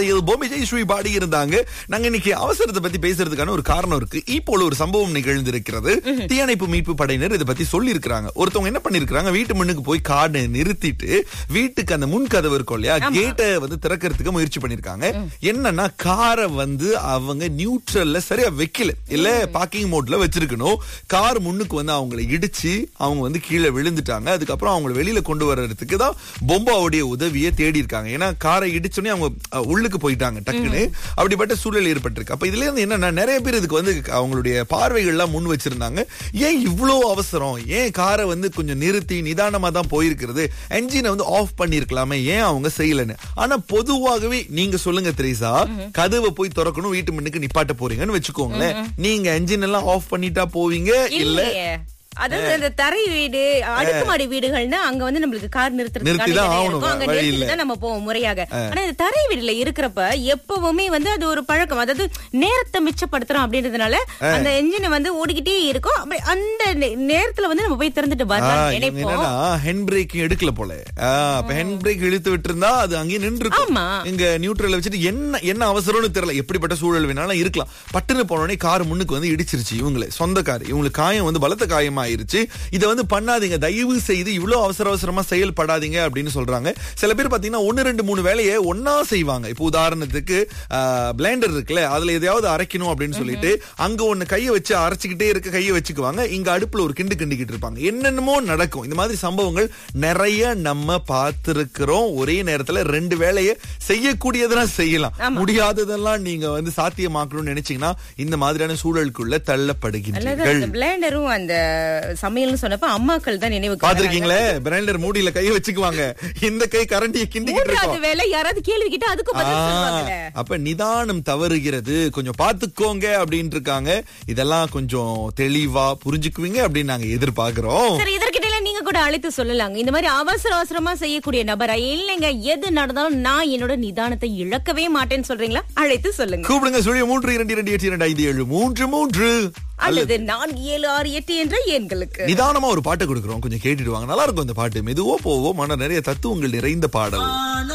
இது பொம்மை ஜெயஸ்ரீ பாடி இருந்தாங்க நாங்க இன்னைக்கு அவசரத்தை பத்தி பேசுறதுக்கான ஒரு காரணம் இருக்கு இப்போல ஒரு சம்பவம் நிகழ்ந்திருக்கிறது தீயணைப்பு மீட்பு படையினர் இதை பத்தி சொல்லி இருக்காங்க ஒருத்தவங்க என்ன பண்ணிருக்காங்க வீட்டு முன்னுக்கு போய் கார்டு நிறுத்திட்டு வீட்டுக்கு அந்த முன் கதவு இருக்கும் இல்லையா கேட்டை வந்து திறக்கிறதுக்கு முயற்சி பண்ணிருக்காங்க என்னன்னா காரை வந்து அவங்க நியூட்ரல்ல சரியா வைக்கல இல்ல பார்க்கிங் மோட்ல வச்சிருக்கணும் கார் முன்னுக்கு வந்து அவங்களை இடிச்சு அவங்க வந்து கீழே விழுந்துட்டாங்க அதுக்கப்புறம் அவங்களை வெளியில கொண்டு வர்றதுக்கு தான் பொம்பாவுடைய உதவியை தேடி இருக்காங்க ஏன்னா காரை இடிச்சோடனே அவங்க அஹ், உள்ளுக்கு போயிட்டாங்க டக்குன்னு அப்படிப்பட்ட சூழல் ஏற்பட்டிருக்கு அப்ப இதுல இருந்து என்னன்னா நிறைய பேர் இதுக்கு வந்து அவங்களுடைய பார்வைகள்லாம் முன் வச்சிருந்தாங்க ஏன் இவ்ளோ அவசரம் ஏன் காரை வந்து கொஞ்சம் நிறுத்தி நிதானமா தான் போயிருக்கிறது என்ஜினை வந்து ஆஃப் பண்ணிருக்கலாமே ஏன் அவங்க செய்யலன்னு ஆனா பொதுவாகவே நீங்க சொல்லுங்க திரேசா கதவை போய் திறக்கணும் வீட்டு முன்னுக்கு நிப்பாட்ட போறீங்கன்னு வச்சுக்கோங்களேன் நீங்க என்ஜின் எல்லாம் ஆஃப் பண்ணிட்டா போவீங்க இல்ல இல்லையே அதாவது இந்த தரை வீடு அடுக்குமாடி வீடுகள்னா அங்க வந்து நம்மளுக்கு கார் நிறுத்துறதுக்கான நிறுத்திதான் இடம் ஆகணும், இருக்கும் அங்க வழி நிறுத்திட்டு இல்ல. தான் நம்ம போவோம் முறையாக ஆனா இந்த தரை வீடுல இருக்கிறப்ப எப்பவுமே வந்து அது ஒரு பழக்கம் அதாவது நேரத்தை மிச்சப்படுத்துறோம் அப்படின்றதுனால அந்த என்ஜின் வந்து ஓடிக்கிட்டே இருக்கும் அப்படி அந்த நே- நேரத்துல வந்து நம்ம போய் திறந்துட்டு ஆ, வரலாம் இவங்க நினைப்போம் என்னன்னா ஹெண்ட் பிரேக் எடுக்கல போல ஆ, அப்ப ஹெண்ட் பிரேக் இழுத்து விட்டு இருந்தா அது அங்கேயே நின்று ஆமா. இங்க நியூட்ரல்ல வச்சுட்டு என்ன என்ன அவசரம்னு தெரியல எப்படிப்பட்ட சூழல் வேணாலும் இருக்கலாம் பட்டுன்னு போனோடனே கார் முன்னுக்கு வந்து இடிச்சிருச்சு இவங்களே சொந்த கார் இவங்களுக்கு காயம் வந்து பலத்த காயம் ஆயிருச்சு இதை வந்து பண்ணாதீங்க தயவு செய்து இவ்வளவு அவசர அவசரமா செயல்படாதீங்க அப்படின்னு சொல்றாங்க சில பேர் பாத்தீங்கன்னா ஒன்னு ரெண்டு மூணு வேலையை ஒன்னா செய்வாங்க இப்போ உதாரணத்துக்கு பிளேண்டர் இருக்குல்ல அதுல எதையாவது அரைக்கணும் அப்படின்னு சொல்லிட்டு அங்க ஒண்ணு கையை வச்சு அரைச்சுக்கிட்டே இருக்க கையை வச்சுக்குவாங்க இங்க அடுப்புல ஒரு கிண்டு கிண்டிக்கிட்டு இருப்பாங்க என்னென்னமோ நடக்கும் இந்த மாதிரி சம்பவங்கள் நிறைய நம்ம பார்த்திருக்கிறோம் ஒரே நேரத்துல ரெண்டு வேலையை செய்யக்கூடியதெல்லாம் செய்யலாம் முடியாததெல்லாம் நீங்க வந்து சாத்தியமாக்கணும்னு நினைச்சீங்கன்னா இந்த மாதிரியான சூழலுக்குள்ள அல்லது தள்ளப்படுகின்றீர்கள் அந்த பிளேண்டரும் அந்த சமையல்னு சொன்னப்ப அம்மாக்கள் தான் நினைவுக்கு வராங்க. பாத்திருக்கீங்களே பிராண்டர் மூடியில கை வச்சுக்குவாங்க இந்த கை கரண்டியை கிண்டிக்கிட்டு மூன்றாவது இருக்கோம் வேலை யாராவது கேள்வி கேட்டா அதுக்கும் பதில் சொல்லுவாங்கல்ல ஆ, அப்ப நிதானம் தவறுகிறது கொஞ்சம் பாத்துக்கோங்க அப்படின்னு இருக்காங்க இதெல்லாம் கொஞ்சம் தெளிவா புரிஞ்சுக்குவீங்க அப்படின்னு நாங்க எதிர்பார்க்கிறோம் சரி இதற்கிடையில நீங்க கூட அழைத்து சொல்லலாங்க இந்த மாதிரி அவசர அவசரமா செய்யக்கூடிய நபரா இல்லைங்க எது நடந்தாலும் நான் என்னோட நிதானத்தை இழக்கவே மாட்டேன்னு சொல்றீங்களா அழைத்து சொல்லுங்க கூப்பிடுங்க சொல்லி மூன்று இரண்டு இரண்டு எட்டு இரண்டு ஐந்து ஏழு மூன்று மூன்று அல்லது நான்கு ஏழு ஆறு எட்டு என்ற எண்களுக்கு நிதானமா ஒரு பாட்டை கொடுக்குறோம் கொஞ்சம் கேட்டுட்டு வாங்க நல்லா இருக்கும் இந்த பாட்டு மெதுவா போவோம் ஆனா நிறைய தத்துவங்கள் நிறைந்த பாடல்